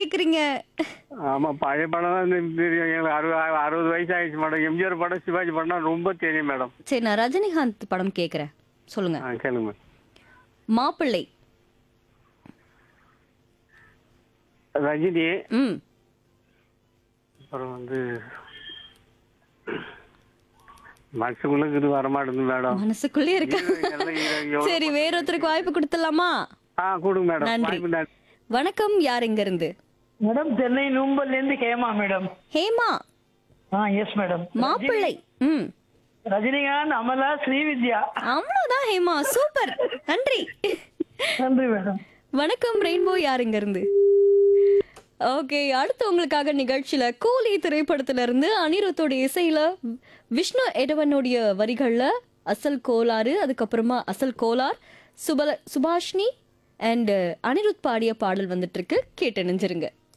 கேக்குறீங்க ஆமா பழைய படம் தான் எனக்கு தெரியும் எங்களுக்கு அறுபது அறுபது வயசு ஆயிடுச்சு மேடம் எம்ஜிஆர் படம் சிவாஜி படம் ரொம்ப தெரியும் மேடம் சரி நான் ரஜினிகாந்த் படம் கேக்குறேன் சொல்லுங்க ஆ கேளுங்க மாப்பிள்ளை ரஜினி ம் அப்புறம் வந்து மனசுக்குள்ள இது வரமாட்டேங்குது மேடம் மனசுக்குள்ளே இருக்கு ஹீரோயின் எல்லாம் ஹீரோ- எவ்வளவு சரி வேற ஒருத்தருக்கு வாய்ப்பு கொடுத்துடலாமா ஆ கொடுங்க மேடம் நன்றி. வாய்ப்பு நன்றி. வணக்கம் யார் இங்க இருந்து மேடம் சென்னை நூம்பல்ல இருந்து ஹேமா மேடம் ஹேமா ஆ எஸ் மேடம் மாப்பிள்ளை ம் ரஜினிகாந்த் அமலா ஸ்ரீவித்யா அவ்வளவுதான் ஹேமா சூப்பர் நன்றி நன்றி மேடம் வணக்கம் ரெயின்போ யார் இங்க இருந்து ஓகே அடுத்து உங்களுக்காக நிகழ்ச்சியில கூலி திரைப்படத்துல இருந்து அனிருத்தோட இசையில விஷ்ணு எடவனுடைய வரிகள்ல அசல் கோளாறு அதுக்கப்புறமா அசல் கோலார் சுபல சுபாஷினி அண்ட் அனிருத் பாடிய பாடல் வந்துட்டு இருக்கு கேட்டு நினைஞ்சிருங்க